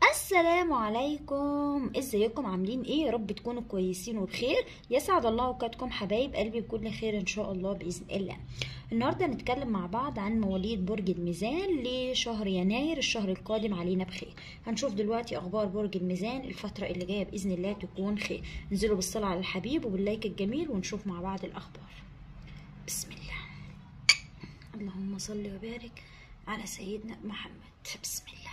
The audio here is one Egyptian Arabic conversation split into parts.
السلام عليكم ازيكم عاملين ايه يا رب تكونوا كويسين وبخير يسعد الله اوقاتكم حبايب قلبي بكل خير ان شاء الله باذن الله النهارده هنتكلم مع بعض عن مواليد برج الميزان لشهر يناير الشهر القادم علينا بخير هنشوف دلوقتي اخبار برج الميزان الفتره اللي جايه باذن الله تكون خير انزلوا بالصلاه على الحبيب وباللايك الجميل ونشوف مع بعض الاخبار بسم الله اللهم صل وبارك على سيدنا محمد بسم الله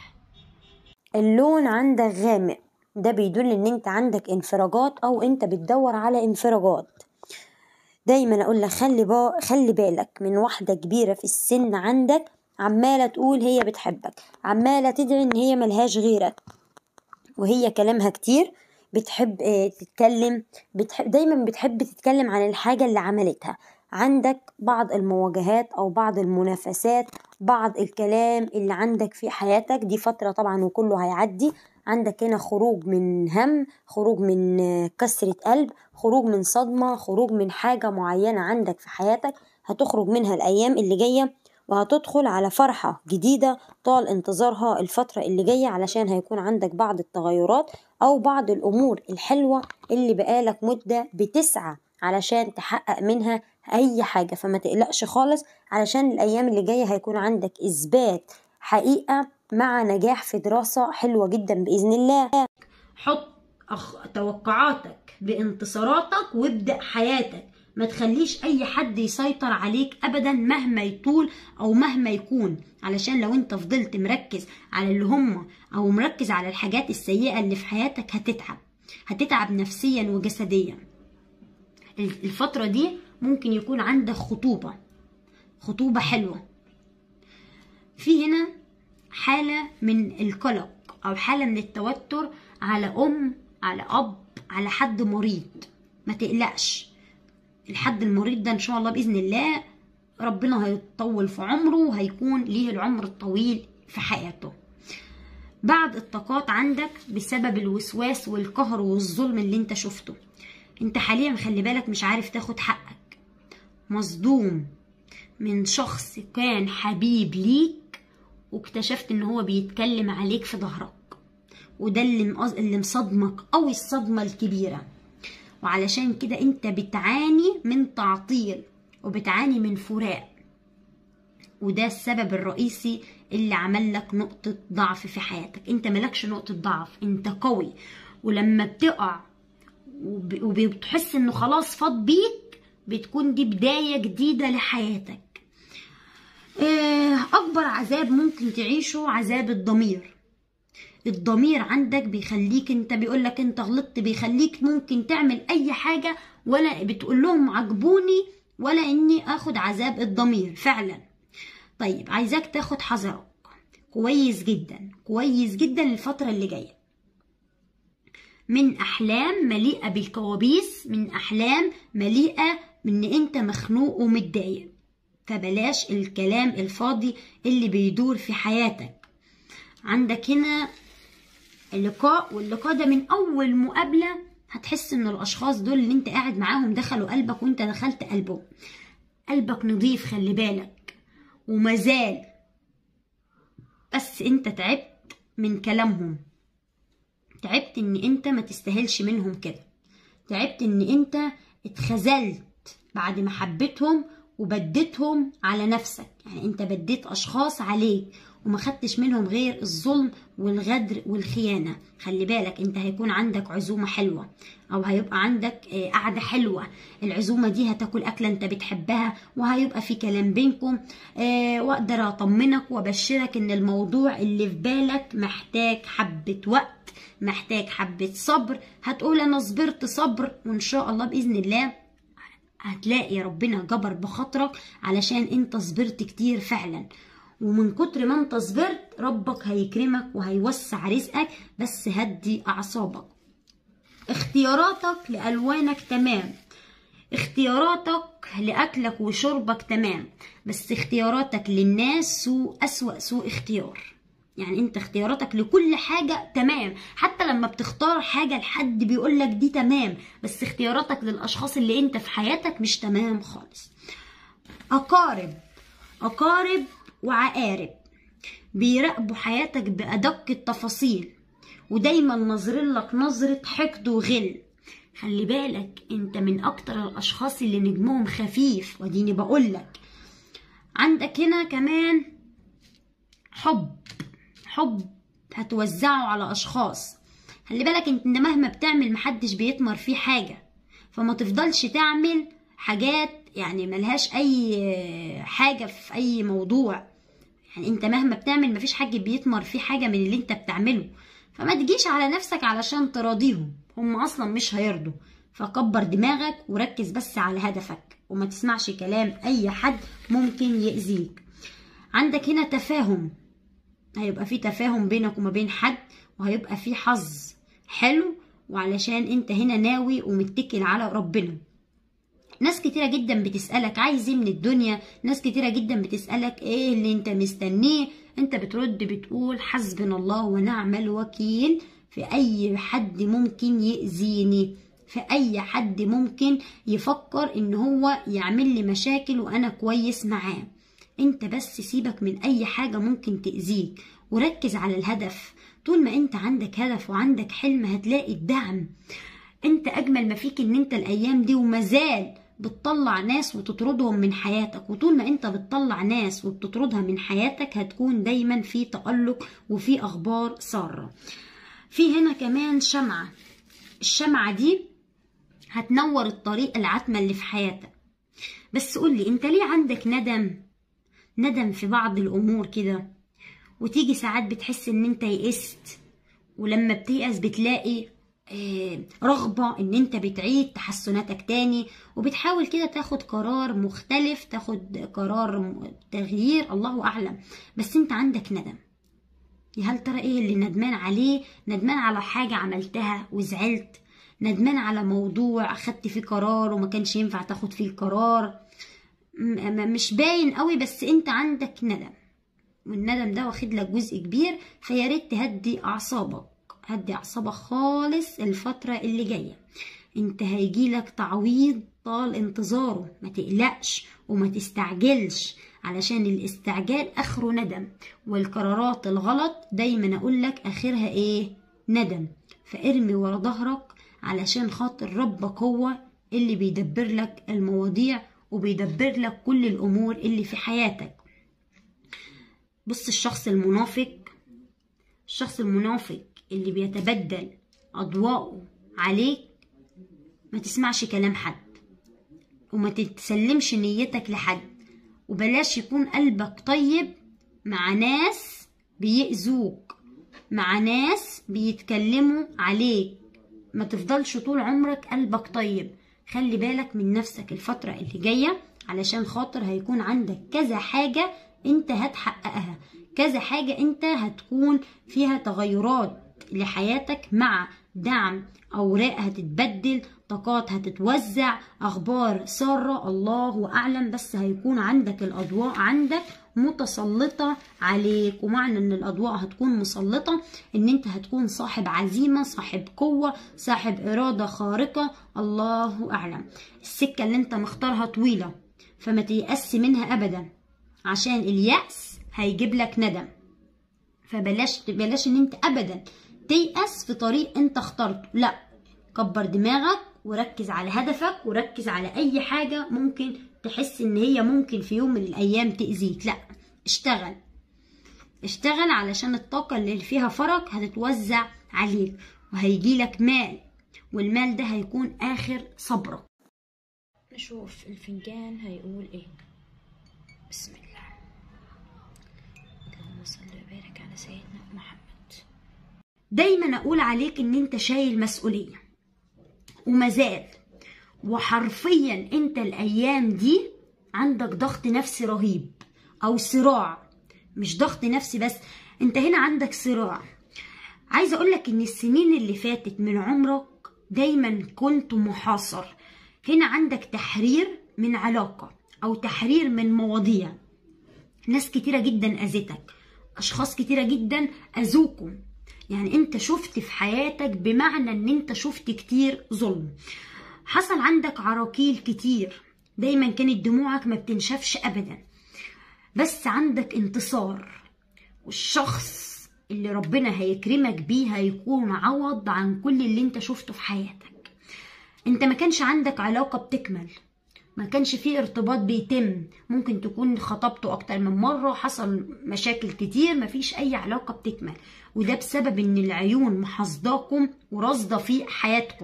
اللون عندك غامق ده بيدل ان انت عندك انفراجات او انت بتدور على انفراجات دايما اقول لك خلي با... خلي بالك من واحده كبيره في السن عندك عماله تقول هي بتحبك عماله تدعي ان هي ملهاش غيرك وهي كلامها كتير بتحب اه تتكلم بتحب دايما بتحب تتكلم عن الحاجه اللي عملتها عندك بعض المواجهات او بعض المنافسات بعض الكلام اللي عندك في حياتك دي فترة طبعا وكله هيعدي عندك هنا خروج من هم خروج من كسرة قلب خروج من صدمة خروج من حاجة معينة عندك في حياتك هتخرج منها الأيام اللي جاية وهتدخل على فرحة جديدة طال انتظارها الفترة اللي جاية علشان هيكون عندك بعض التغيرات أو بعض الأمور الحلوة اللي بقالك مدة بتسعى علشان تحقق منها اي حاجه فما تقلقش خالص علشان الايام اللي جايه هيكون عندك اثبات حقيقه مع نجاح في دراسه حلوه جدا باذن الله حط أخ... توقعاتك بانتصاراتك وابدأ حياتك ما تخليش اي حد يسيطر عليك ابدا مهما يطول او مهما يكون علشان لو انت فضلت مركز على اللي هم او مركز على الحاجات السيئة اللي في حياتك هتتعب هتتعب نفسيا وجسديا الفترة دي ممكن يكون عندك خطوبة خطوبة حلوة في هنا حالة من القلق أو حالة من التوتر على أم على أب على حد مريض ما تقلقش الحد المريض ده إن شاء الله بإذن الله ربنا هيطول في عمره وهيكون ليه العمر الطويل في حياته بعد الطاقات عندك بسبب الوسواس والقهر والظلم اللي انت شفته انت حاليا خلي بالك مش عارف تاخد حقك مصدوم من شخص كان حبيب ليك واكتشفت ان هو بيتكلم عليك في ظهرك وده اللي اللي مصدمك قوي الصدمة الكبيرة وعلشان كده انت بتعاني من تعطيل وبتعاني من فراق وده السبب الرئيسي اللي عمل لك نقطة ضعف في حياتك انت ملكش نقطة ضعف انت قوي ولما بتقع وبتحس انه خلاص فاض بيك بتكون دي بداية جديدة لحياتك أكبر عذاب ممكن تعيشه عذاب الضمير الضمير عندك بيخليك انت بيقولك انت غلطت بيخليك ممكن تعمل اي حاجة ولا بتقول لهم عجبوني ولا اني اخد عذاب الضمير فعلا طيب عايزاك تاخد حذرك كويس جدا كويس جدا الفترة اللي جاية من احلام مليئه بالكوابيس من احلام مليئه من ان انت مخنوق ومتضايق فبلاش الكلام الفاضي اللي بيدور في حياتك عندك هنا اللقاء واللقاء ده من اول مقابله هتحس ان الاشخاص دول اللي انت قاعد معاهم دخلوا قلبك وانت دخلت قلبه قلبك نضيف خلي بالك ومازال بس انت تعبت من كلامهم تعبت ان انت ما تستاهلش منهم كده تعبت ان انت اتخذلت بعد ما حبيتهم وبديتهم على نفسك يعني انت بديت اشخاص عليك وما خدتش منهم غير الظلم والغدر والخيانة خلي بالك انت هيكون عندك عزومة حلوة او هيبقى عندك قعدة حلوة العزومة دي هتاكل اكلة انت بتحبها وهيبقى في كلام بينكم اه واقدر اطمنك وابشرك ان الموضوع اللي في بالك محتاج حبة وقت محتاج حبة صبر هتقول انا صبرت صبر وان شاء الله باذن الله هتلاقي ربنا جبر بخاطرك علشان انت صبرت كتير فعلا ومن كتر ما انت صبرت ربك هيكرمك وهيوسع رزقك بس هدي اعصابك اختياراتك لالوانك تمام اختياراتك لاكلك وشربك تمام بس اختياراتك للناس سوء اسوأ سوء اختيار يعني انت اختياراتك لكل حاجة تمام حتى لما بتختار حاجة لحد بيقولك دي تمام بس اختياراتك للاشخاص اللي انت في حياتك مش تمام خالص اقارب اقارب وعقارب بيراقبوا حياتك بأدق التفاصيل ودايما ناظرين لك نظرة حقد وغل خلي بالك انت من اكتر الاشخاص اللي نجمهم خفيف وديني بقولك عندك هنا كمان حب حب هتوزعه على اشخاص خلي بالك انت مهما بتعمل محدش بيتمر فيه حاجة فما تفضلش تعمل حاجات يعني ملهاش اي حاجة في اي موضوع يعني انت مهما بتعمل مفيش حد بيتمر فيه حاجة من اللي انت بتعمله فما تجيش على نفسك علشان تراضيهم هم اصلا مش هيرضوا فكبر دماغك وركز بس على هدفك وما تسمعش كلام اي حد ممكن يأذيك عندك هنا تفاهم هيبقى في تفاهم بينك وما بين حد وهيبقى في حظ حلو وعلشان انت هنا ناوي ومتكل على ربنا ناس كتيرة جدا بتسألك عايز ايه من الدنيا ناس كتيرة جدا بتسألك ايه اللي انت مستنيه انت بترد بتقول حسبنا الله ونعم الوكيل في اي حد ممكن يأذيني في اي حد ممكن يفكر ان هو يعمل لي مشاكل وانا كويس معاه انت بس سيبك من اي حاجة ممكن تأذيك وركز على الهدف طول ما انت عندك هدف وعندك حلم هتلاقي الدعم انت اجمل ما فيك ان انت الايام دي ومازال بتطلع ناس وتطردهم من حياتك وطول ما انت بتطلع ناس وبتطردها من حياتك هتكون دايما في تألق وفي اخبار سارة في هنا كمان شمعة الشمعة دي هتنور الطريق العتمة اللي في حياتك بس قولي انت ليه عندك ندم ندم في بعض الامور كده وتيجي ساعات بتحس ان انت يئست ولما بتيأس بتلاقي رغبة ان انت بتعيد تحسناتك تاني وبتحاول كده تاخد قرار مختلف تاخد قرار تغيير الله اعلم بس انت عندك ندم يا هل ترى ايه اللي ندمان عليه ندمان على حاجة عملتها وزعلت ندمان على موضوع اخدت فيه قرار وما كانش ينفع تاخد فيه القرار مش باين قوي بس انت عندك ندم والندم ده واخد لك جزء كبير فيا ريت تهدي اعصابك هدي اعصابك خالص الفترة اللي جاية انت هيجيلك تعويض طال انتظاره ما تقلقش وما تستعجلش علشان الاستعجال اخره ندم والقرارات الغلط دايما اقولك اخرها ايه ندم فارمي ورا ظهرك علشان خاطر ربك هو اللي بيدبر لك المواضيع وبيدبر لك كل الامور اللي في حياتك بص الشخص المنافق الشخص المنافق اللي بيتبدل أضواءه عليك ما تسمعش كلام حد وما تتسلمش نيتك لحد وبلاش يكون قلبك طيب مع ناس بيأذوك مع ناس بيتكلموا عليك ما تفضلش طول عمرك قلبك طيب خلي بالك من نفسك الفترة اللي جاية علشان خاطر هيكون عندك كذا حاجة انت هتحققها كذا حاجة انت هتكون فيها تغيرات لحياتك مع دعم أوراق هتتبدل طاقات هتتوزع أخبار سارة الله أعلم بس هيكون عندك الأضواء عندك متسلطة عليك ومعنى ان الأضواء هتكون مسلطة ان انت هتكون صاحب عزيمة صاحب قوة صاحب إرادة خارقة الله أعلم السكة اللي انت مختارها طويلة فما تيأس منها أبدا عشان اليأس هيجيب لك ندم فبلاش بلاش ان انت ابدا تيأس في طريق انت اخترته لا كبر دماغك وركز على هدفك وركز على اي حاجة ممكن تحس ان هي ممكن في يوم من الايام تأذيك لا اشتغل اشتغل علشان الطاقة اللي فيها فرق هتتوزع عليك وهيجيلك مال والمال ده هيكون اخر صبرك نشوف الفنجان هيقول ايه بسم الله اللهم صل وبارك على سيدنا محمد دايما اقول عليك ان انت شايل مسؤولية ومازال وحرفيا انت الايام دي عندك ضغط نفسي رهيب او صراع مش ضغط نفسي بس انت هنا عندك صراع عايزه اقولك ان السنين اللي فاتت من عمرك دايما كنت محاصر هنا عندك تحرير من علاقة او تحرير من مواضيع ناس كتيرة جدا اذتك اشخاص كتيرة جدا اذوكم يعني انت شفت في حياتك بمعنى ان انت شفت كتير ظلم حصل عندك عراكيل كتير دايما كانت دموعك ما بتنشفش ابدا بس عندك انتصار والشخص اللي ربنا هيكرمك بيه هيكون عوض عن كل اللي انت شفته في حياتك انت ما كانش عندك علاقة بتكمل ما كانش فيه ارتباط بيتم ممكن تكون خطبته اكتر من مرة حصل مشاكل كتير مفيش اي علاقة بتكمل وده بسبب ان العيون محافظاكم ورصدة في حياتكم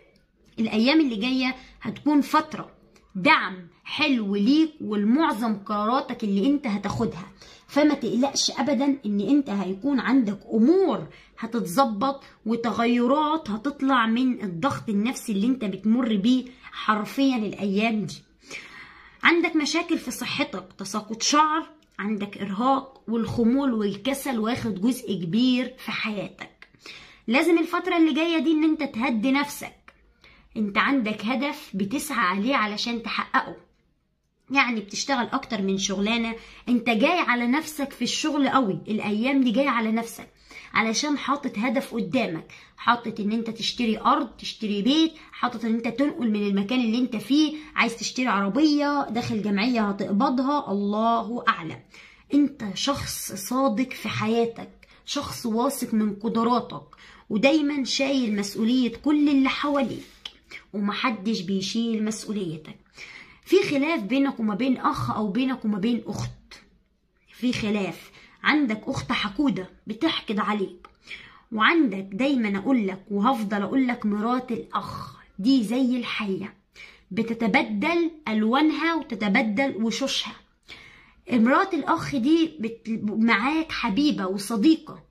الايام اللي جاية هتكون فترة دعم حلو ليك ولمعظم قراراتك اللي انت هتاخدها فما تقلقش ابدا ان انت هيكون عندك امور هتتظبط وتغيرات هتطلع من الضغط النفسي اللي انت بتمر بيه حرفيا الايام دي عندك مشاكل في صحتك تساقط شعر عندك ارهاق والخمول والكسل واخد جزء كبير في حياتك لازم الفترة اللي جاية دي ان انت تهدي نفسك انت عندك هدف بتسعى عليه علشان تحققه يعني بتشتغل اكتر من شغلانه انت جاي على نفسك في الشغل قوي الايام دي جاي على نفسك علشان حاطط هدف قدامك حاطط ان انت تشتري ارض تشتري بيت حاطط ان انت تنقل من المكان اللي انت فيه عايز تشتري عربيه داخل جمعيه هتقبضها الله اعلم انت شخص صادق في حياتك شخص واثق من قدراتك ودايما شايل مسؤوليه كل اللي حواليك ومحدش بيشيل مسؤوليتك في خلاف بينك وما بين اخ او بينك وما بين اخت في خلاف عندك اخت حقودة بتحقد عليك وعندك دايما اقول لك وهفضل اقول لك مرات الاخ دي زي الحية بتتبدل الوانها وتتبدل وشوشها مرات الاخ دي بت... معاك حبيبة وصديقة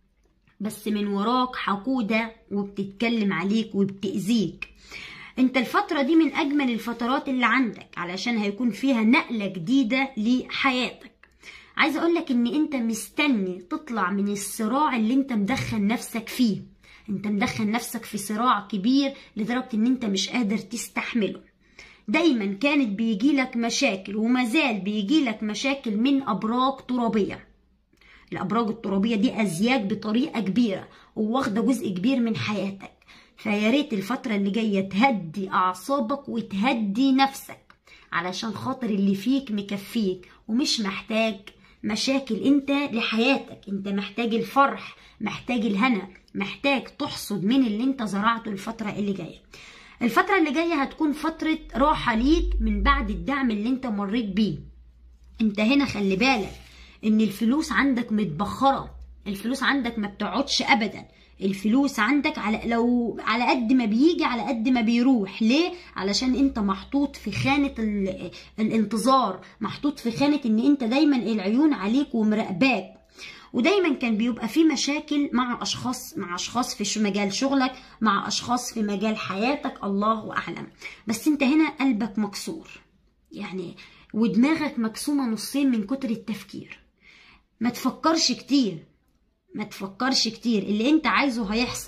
بس من وراك حقودة وبتتكلم عليك وبتأذيك انت الفترة دي من اجمل الفترات اللي عندك علشان هيكون فيها نقلة جديدة لحياتك عايزة اقولك ان انت مستني تطلع من الصراع اللي انت مدخل نفسك فيه انت مدخل نفسك في صراع كبير لدرجة ان انت مش قادر تستحمله دايما كانت بيجيلك مشاكل ومازال بيجيلك مشاكل من ابراج ترابية الابراج الترابية دي ازياج بطريقة كبيرة وواخدة جزء كبير من حياتك فيا ريت الفترة اللي جاية تهدي أعصابك وتهدي نفسك علشان خاطر اللي فيك مكفيك ومش محتاج مشاكل انت لحياتك انت محتاج الفرح محتاج الهنا محتاج تحصد من اللي انت زرعته الفترة اللي جاية الفترة اللي جاية هتكون فترة راحة ليك من بعد الدعم اللي انت مريت بيه انت هنا خلي بالك ان الفلوس عندك متبخرة الفلوس عندك ما بتقعدش ابدا الفلوس عندك على لو على قد ما بيجي على قد ما بيروح ليه علشان انت محطوط في خانة ال... الانتظار محطوط في خانة ان انت دايما العيون عليك ومراقباك ودايما كان بيبقى في مشاكل مع اشخاص مع اشخاص في مجال شغلك مع اشخاص في مجال حياتك الله اعلم بس انت هنا قلبك مكسور يعني ودماغك مقسومة نصين من كتر التفكير ما تفكرش كتير ما تفكرش كتير اللي انت عايزه هيحصل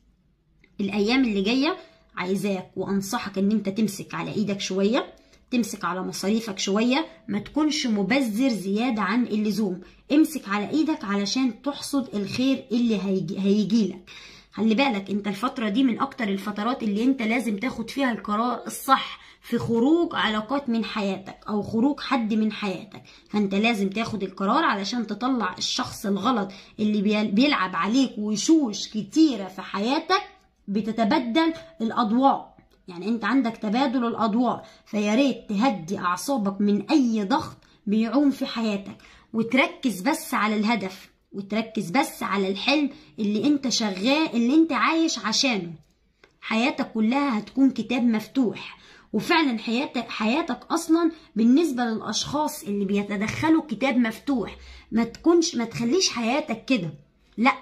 الايام اللي جايه عايزاك وانصحك ان انت تمسك على ايدك شويه تمسك على مصاريفك شويه ما تكونش مبذر زياده عن اللزوم امسك على ايدك علشان تحصد الخير اللي هيجي هيجيلك خلي بالك انت الفتره دي من اكتر الفترات اللي انت لازم تاخد فيها القرار الصح في خروج علاقات من حياتك او خروج حد من حياتك فانت لازم تاخد القرار علشان تطلع الشخص الغلط اللي بيلعب عليك وشوش كتيرة في حياتك بتتبدل الاضواء يعني انت عندك تبادل الاضواء فيا ريت تهدي اعصابك من اي ضغط بيعوم في حياتك وتركز بس على الهدف وتركز بس على الحلم اللي انت شغال اللي انت عايش عشانه حياتك كلها هتكون كتاب مفتوح وفعلا حياتك حياتك اصلا بالنسبه للاشخاص اللي بيتدخلوا كتاب مفتوح ما تكونش ما تخليش حياتك كده لا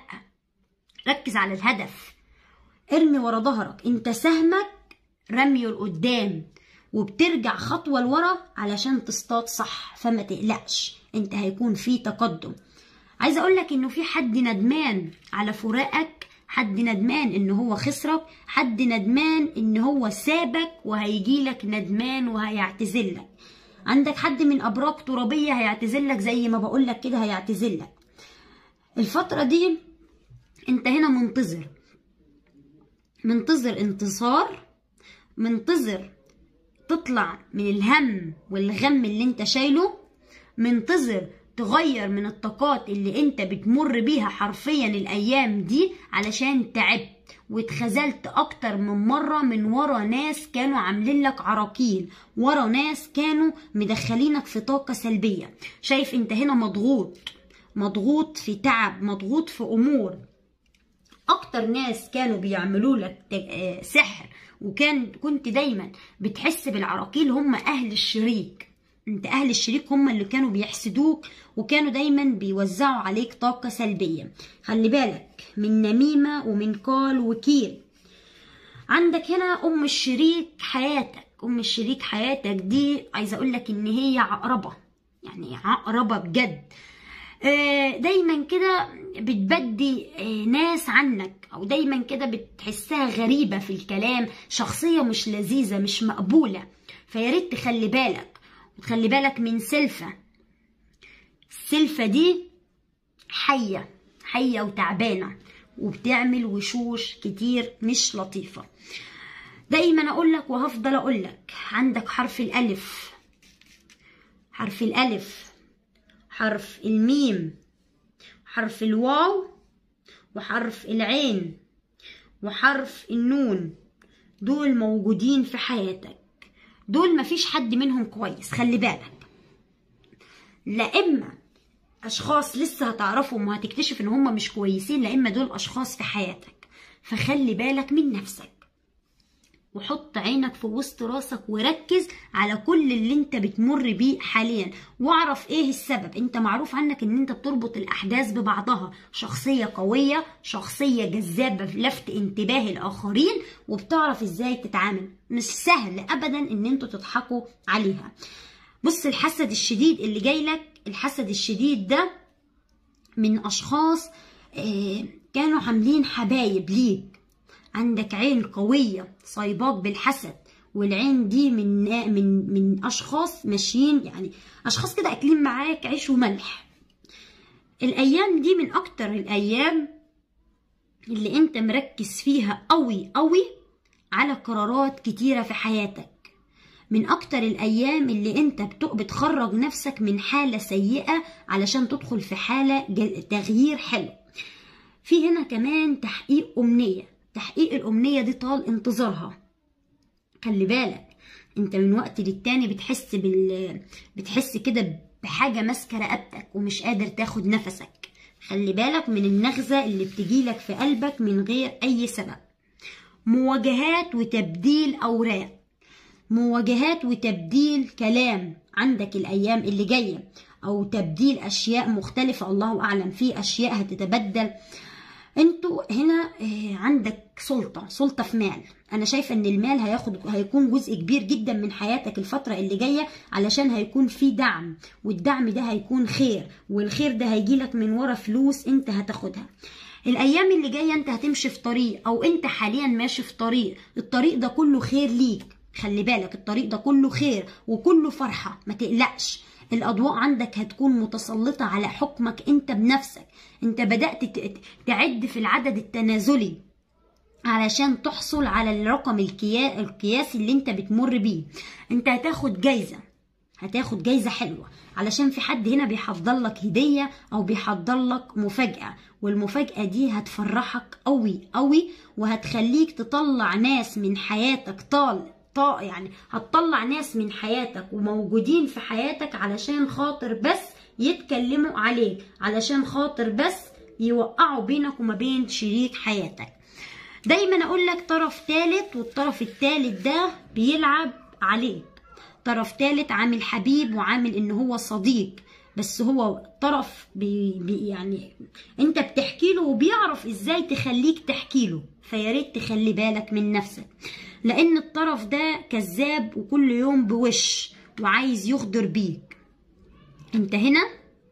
ركز على الهدف ارمي ورا ظهرك انت سهمك رميه لقدام وبترجع خطوه لورا علشان تصطاد صح فما تقلقش انت هيكون في تقدم عايزه اقول لك انه في حد ندمان على فراقك حد ندمان ان هو خسرك حد ندمان ان هو سابك وهيجيلك ندمان وهيعتذلك عندك حد من ابراج ترابيه هيعتذلك زي ما بقولك كده هيعتذلك الفتره دي انت هنا منتظر منتظر انتصار منتظر تطلع من الهم والغم اللي انت شايله منتظر تغير من الطاقات اللي انت بتمر بيها حرفيا الايام دي علشان تعبت واتخذلت اكتر من مرة من ورا ناس كانوا عاملين لك عراقيل ورا ناس كانوا مدخلينك في طاقة سلبية شايف انت هنا مضغوط مضغوط في تعب مضغوط في امور اكتر ناس كانوا بيعملوا لك ت- آه، سحر وكان كنت دايما بتحس بالعراقيل هم اهل الشريك انت اهل الشريك هم اللي كانوا بيحسدوك وكانوا دايما بيوزعوا عليك طاقة سلبية خلي بالك من نميمة ومن قال وكيل عندك هنا ام الشريك حياتك ام الشريك حياتك دي عايزه اقول لك ان هي عقربه يعني عقربه بجد آه، دايما كده بتبدي آه، ناس عنك او دايما كده بتحسها غريبه في الكلام شخصيه مش لذيذه مش مقبوله فيا ريت تخلي بالك وتخلي بالك من سلفه السلفه دي حيه حيه وتعبانه وبتعمل وشوش كتير مش لطيفه دايما اقول لك وهفضل اقول لك عندك حرف الالف حرف الالف حرف الميم حرف الواو وحرف العين وحرف النون دول موجودين في حياتك دول مفيش حد منهم كويس خلي بالك لا اما اشخاص لسه هتعرفهم وهتكتشف ان هم مش كويسين لا اما دول اشخاص في حياتك فخلي بالك من نفسك وحط عينك في وسط راسك وركز على كل اللي انت بتمر بيه حاليا واعرف ايه السبب انت معروف عنك ان انت بتربط الاحداث ببعضها شخصية قوية شخصية جذابة في لفت انتباه الاخرين وبتعرف ازاي تتعامل مش سهل ابدا ان انتوا تضحكوا عليها بص الحسد الشديد اللي جاي لك الحسد الشديد ده من اشخاص آه، كانوا عاملين حبايب ليك عندك عين قوية صايباك بالحسد والعين دي من من من اشخاص ماشيين يعني اشخاص كده اكلين معاك عيش وملح الايام دي من اكتر الايام اللي انت مركز فيها قوي قوي على قرارات كتيرة في حياتك من اكتر الايام اللي انت بت- بتخرج نفسك من حالة سيئة علشان تدخل في حالة ج- تغيير حلو في هنا كمان تحقيق أمنية تحقيق الأمنية دي طال انتظارها خلي بالك انت من وقت للتاني بتحس بال بتحس كده بحاجة ماسكة رقبتك ومش قادر تاخد نفسك خلي بالك من النغزة اللي بتجيلك في قلبك من غير أي سبب مواجهات وتبديل أوراق مواجهات وتبديل كلام عندك الأيام اللي جاية أو تبديل أشياء مختلفة الله أعلم في أشياء هتتبدل انتوا هنا آه، عندك سلطة سلطة في مال انا شايفة ان المال هياخد هيكون جزء كبير جدا من حياتك الفترة اللي جاية علشان هيكون في دعم والدعم ده هيكون خير والخير ده هيجيلك من ورا فلوس انت هتاخدها الايام اللي جاية انت هتمشي في طريق او انت حاليا ماشي في طريق الطريق ده كله خير ليك خلي بالك الطريق ده كله خير وكله فرحة ما تقلقش الأضواء عندك هتكون متسلطة على حكمك أنت بنفسك أنت بدأت ت- تعد في العدد التنازلي علشان تحصل على الرقم الكيا- القياسي اللي انت بتمر بيه انت هتاخد جايزة هتاخد جايزة حلوة علشان في حد هنا بيحضر لك هدية او بيحضر لك مفاجأة والمفاجأة دي هتفرحك قوي قوي وهتخليك تطلع ناس من حياتك طال طا يعني هتطلع ناس من حياتك وموجودين في حياتك علشان خاطر بس يتكلموا عليك علشان خاطر بس يوقعوا بينك وما بين شريك حياتك دايما اقول لك طرف ثالث والطرف الثالث ده بيلعب عليك طرف ثالث عامل حبيب وعامل ان هو صديق بس هو طرف بي بي يعني انت بتحكي له وبيعرف ازاي تخليك تحكي له فيا ريت تخلي بالك من نفسك لان الطرف ده كذاب وكل يوم بوش وعايز يغدر بيك انت هنا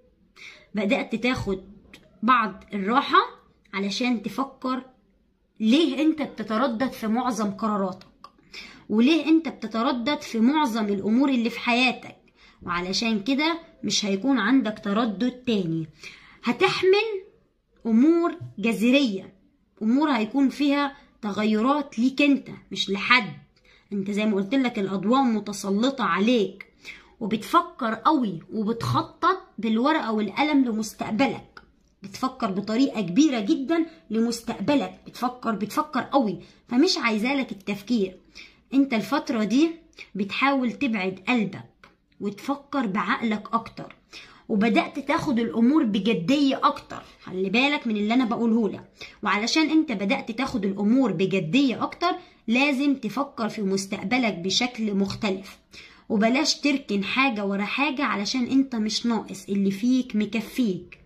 بدأت تاخد بعض الراحة علشان تفكر ليه انت بتتردد في معظم قراراتك وليه انت بتتردد في معظم الامور اللي في حياتك وعلشان كده مش هيكون عندك تردد تاني هتحمل امور جذرية امور هيكون فيها تغيرات ليك انت مش لحد انت زي ما قلت لك الاضواء متسلطة عليك وبتفكر قوي وبتخطط بالورقة والقلم لمستقبلك بتفكر بطريقة كبيرة جدا لمستقبلك بتفكر بتفكر قوي فمش عايزالك التفكير انت الفترة دي بتحاول تبعد قلبك وتفكر بعقلك اكتر وبدأت تاخد الأمور بجدية أكتر خلي بالك من اللي أنا بقوله لك وعلشان أنت بدأت تاخد الأمور بجدية أكتر لازم تفكر في مستقبلك بشكل مختلف وبلاش تركن حاجة ورا حاجة علشان أنت مش ناقص اللي فيك مكفيك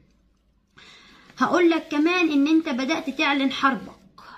هقول لك كمان ان انت بدأت تعلن حربك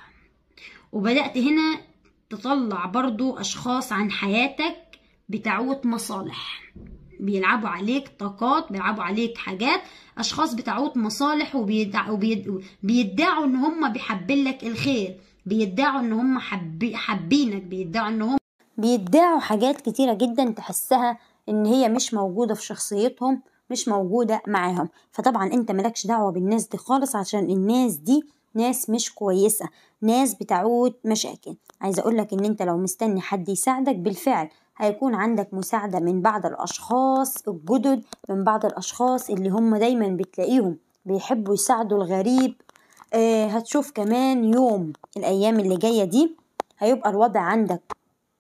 وبدأت هنا تطلع برضو اشخاص عن حياتك بتعود مصالح بيلعبوا عليك طاقات بيلعبوا عليك حاجات اشخاص بتعود مصالح وبيدعوا بيدعوا ان هم بيحبين لك الخير بيدعوا ان هم حبي حابينك بيدعوا ان هم بيدعوا حاجات كتيرة جدا تحسها ان هي مش موجودة في شخصيتهم مش موجودة معاهم فطبعا انت ملكش دعوة بالناس دي خالص عشان الناس دي ناس مش كويسة ناس بتعود مشاكل عايزة اقولك ان انت لو مستني حد يساعدك بالفعل هيكون عندك مساعدة من بعض الأشخاص الجدد من بعض الأشخاص اللي هم دايما بتلاقيهم بيحبوا يساعدوا الغريب آه هتشوف كمان يوم الأيام اللي جاية دي هيبقى الوضع عندك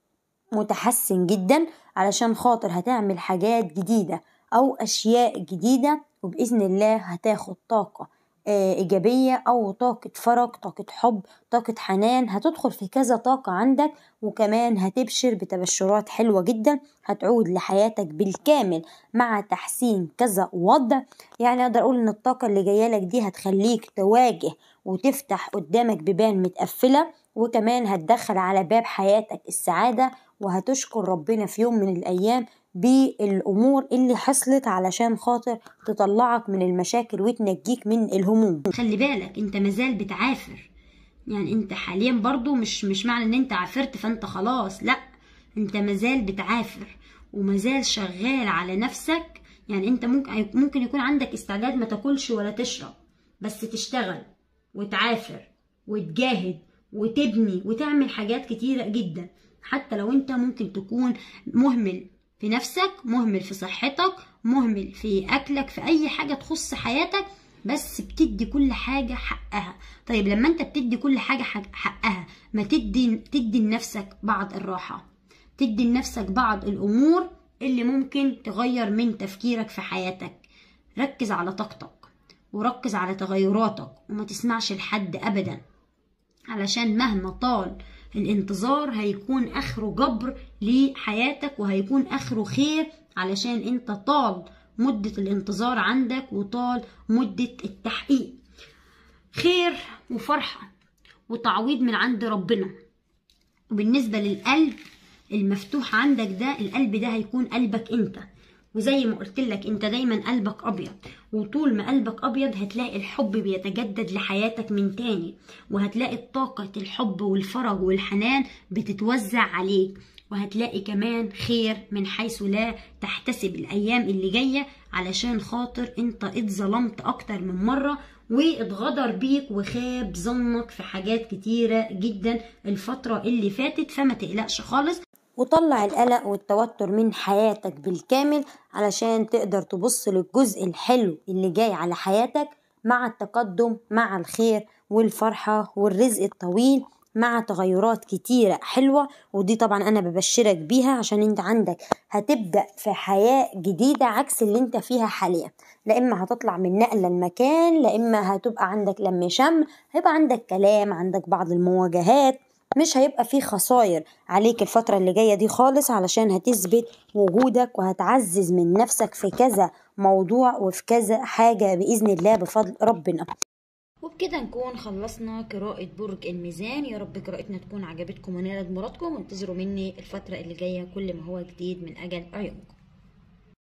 متحسن جدا علشان خاطر هتعمل حاجات جديدة أو أشياء جديدة وبإذن الله هتاخد طاقة إيجابية أو طاقة فرج طاقة حب طاقة حنان هتدخل في كذا طاقة عندك وكمان هتبشر بتبشرات حلوة جدا هتعود لحياتك بالكامل مع تحسين كذا وضع يعني أقدر أقول إن الطاقة اللي جاية لك دي هتخليك تواجه وتفتح قدامك بيبان متقفلة وكمان هتدخل على باب حياتك السعادة وهتشكر ربنا في يوم من الأيام بالأمور اللي حصلت علشان خاطر تطلعك من المشاكل وتنجيك من الهموم خلي بالك انت مازال بتعافر يعني انت حاليا برضو مش مش معنى ان انت عافرت فانت خلاص لا انت مازال بتعافر ومازال شغال على نفسك يعني انت ممكن ممكن يكون عندك استعداد ما تاكلش ولا تشرب بس تشتغل وتعافر وتجاهد وتبني وتعمل حاجات كتيرة جدا حتى لو انت ممكن تكون مهمل في نفسك مهمل في صحتك مهمل في اكلك في اي حاجة تخص حياتك بس بتدي كل حاجة حقها طيب لما انت بتدي كل حاجة حقها ما تدي تدي لنفسك بعض الراحة تدي لنفسك بعض الامور اللي ممكن تغير من تفكيرك في حياتك ركز على طاقتك وركز على تغيراتك وما تسمعش لحد ابدا علشان مهما طال الانتظار هيكون اخره جبر لحياتك وهيكون اخره خير علشان انت طال مدة الانتظار عندك وطال مدة التحقيق خير وفرحة وتعويض من عند ربنا وبالنسبة للقلب المفتوح عندك ده القلب ده هيكون قلبك انت وزي ما قلت لك انت دايما قلبك ابيض وطول ما قلبك ابيض هتلاقي الحب بيتجدد لحياتك من تاني وهتلاقي طاقة الحب والفرج والحنان بتتوزع عليك وهتلاقي كمان خير من حيث لا تحتسب الايام اللي جايه علشان خاطر انت اتظلمت اكتر من مره واتغدر بيك وخاب ظنك في حاجات كتيره جدا الفتره اللي فاتت فما تقلقش خالص وطلع القلق والتوتر من حياتك بالكامل علشان تقدر تبص للجزء الحلو اللي جاي على حياتك مع التقدم مع الخير والفرحة والرزق الطويل مع تغيرات كتيرة حلوة ودي طبعا أنا ببشرك بيها عشان انت عندك هتبدأ في حياة جديدة عكس اللي انت فيها حاليا لا إما هتطلع من نقلة لمكان لا إما هتبقى عندك لم شم هيبقى عندك كلام عندك بعض المواجهات مش هيبقى في خساير عليك الفترة اللي جاية دي خالص علشان هتثبت وجودك وهتعزز من نفسك في كذا موضوع وفي كذا حاجة بإذن الله بفضل ربنا وبكده نكون خلصنا قراءة برج الميزان يا رب قراءتنا تكون عجبتكم ونالت مرادكم وانتظروا مني الفترة اللي جاية كل ما هو جديد من أجل عيونكم